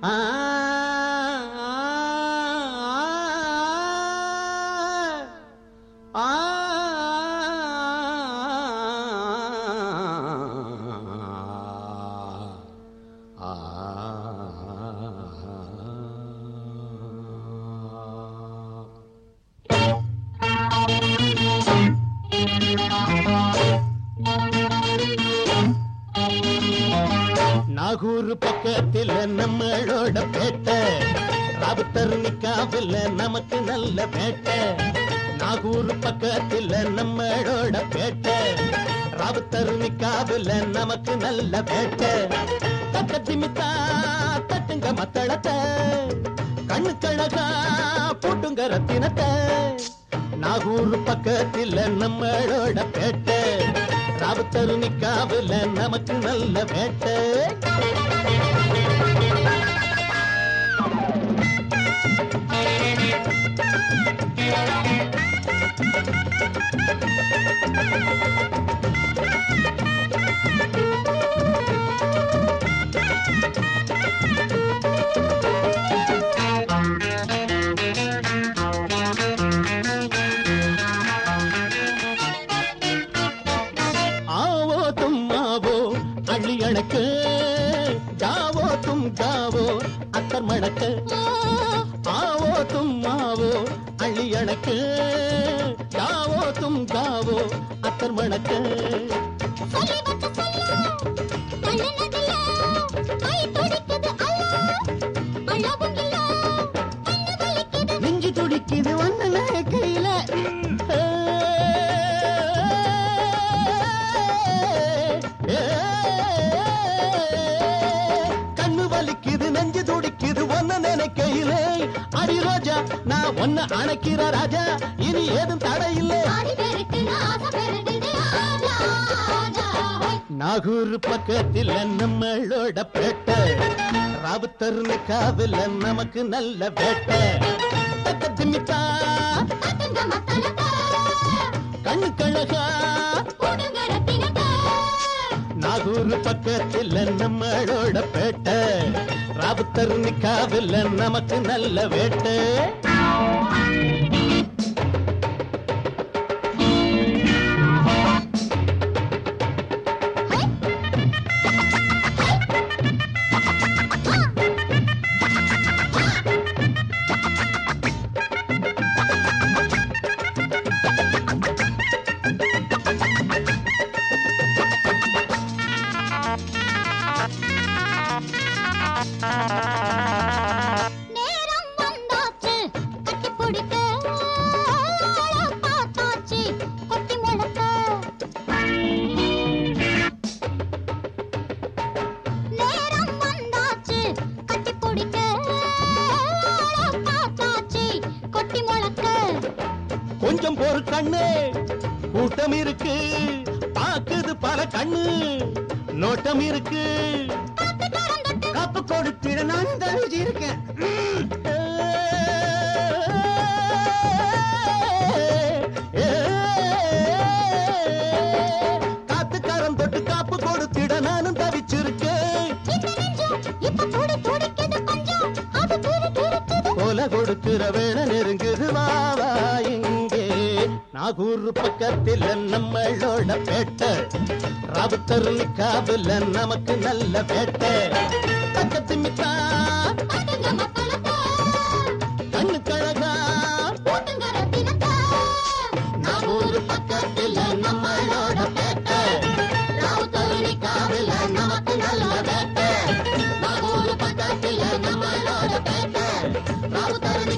ஆ ஆ நாகூர் பக்கத்தில் நம்மளோட பேட்டை ராபத்தர் நிக்காவில் நமக்கு நல்ல பேட்டை நாகூர் பக்கத்தில் நம்மளோட பேட்டை ராபத்தர் நிக்காவில் நமக்கு நல்ல பேட்டை தக்கத்திமித்தா தட்டுங்க மத்தளத்தை கண்ணு கழகா போட்டுங்க ரத்தினத்தை நாகூர் பக்கத்தில் நம்மளோட பேட்டை ராபத்தர் நிக்காவில் நமக்கு நல்ல வேட்டை ஆவோ தும் ஆவோ அள்ளி அணக்கு ஜாவோ தும் ஜாவோ அத்தர் மணக்கு ஆவோ தும் ஆவோ அள்ளி அணக்கு ஜாவோ தும் ஜாவோ அத்தர் மணக்கு சொல்லி வச்ச சொல்ல தள்ளினதில்ல கை துடிக்குது அல்ல அழகும் இல்ல கண்ணு வலிக்குது நெஞ்சு துடிக்குது ஒன்னு கையில கண்ணு வலிக்குது நெஞ்சு துடிக்குது ஒன்னு நினைக்கையிலே அடி ரோஜா நான் ஒன்னு அணைக்கிற ராஜா இனி ஏதும் தடையில்லை ஆடி பெருக்கு ஆசை பெருகுது ஆஜா ஆஜா ஹோய். நாகூர் பக்கத்தில் நம்மளோட பேட்டை ராவுத்தர் காவில் நமக்கு நல்ல வேட்டை தக்கத்திமித்தா தட்டுங்க மத்தளத்தை கண்ணு கழகா போடுங்க ரத்தினத்தை நாகூர் பக்கத்தில் நம்மளோட பேட்டை ராவுத்தர் காவில் நமக்கு நல்ல வேட்டை நேரம் வந்தாச்சு கட்டி பிடிக்க பார்த்தாச்சு கொட்டி முழக்க நேரம் வந்தாச்சு கட்டி பிடிக்க பார்த்தாச்சு கொட்டி முழக்க கொஞ்சம் பொறு கண்ணு கூட்டம் இருக்கு பாக்குது பல கண்ணு நோட்டம் இருக்கு காப்பு கொடுத்திட நான் தவிச்சு இருக்கேன் காத்து கரம் தொட்டு காப்பு கொடுத்திட நானும் தவிச்சிருக்கேன் இந்த நெஞ்சம் இப்ப துடி துடிக்குது கொஞ்சம் அது துடி துடிக்குது கொலை கொடுக்கிற வேலை நெருங்குது வா வா இங்கே நாகூர் பக்கத்தில் நம்மளோட பேட்டை ராவுத்தர் காவில் நமக்கு நல்ல வேட்டை பக்கத்து மித்தா தட்டுங்க மத்தளத்தை கண்ணு கழகா போட்டுங்க ரத்தினத்தை நாகூர் பக்கத்தில் நம்மளோட பேட்டை ராவுத்தர் காவில் நமக்கு நல்ல வேட்டை நாகூர் பக்கத்தில் நம்மளோட பேட்டை ராவுத்தர்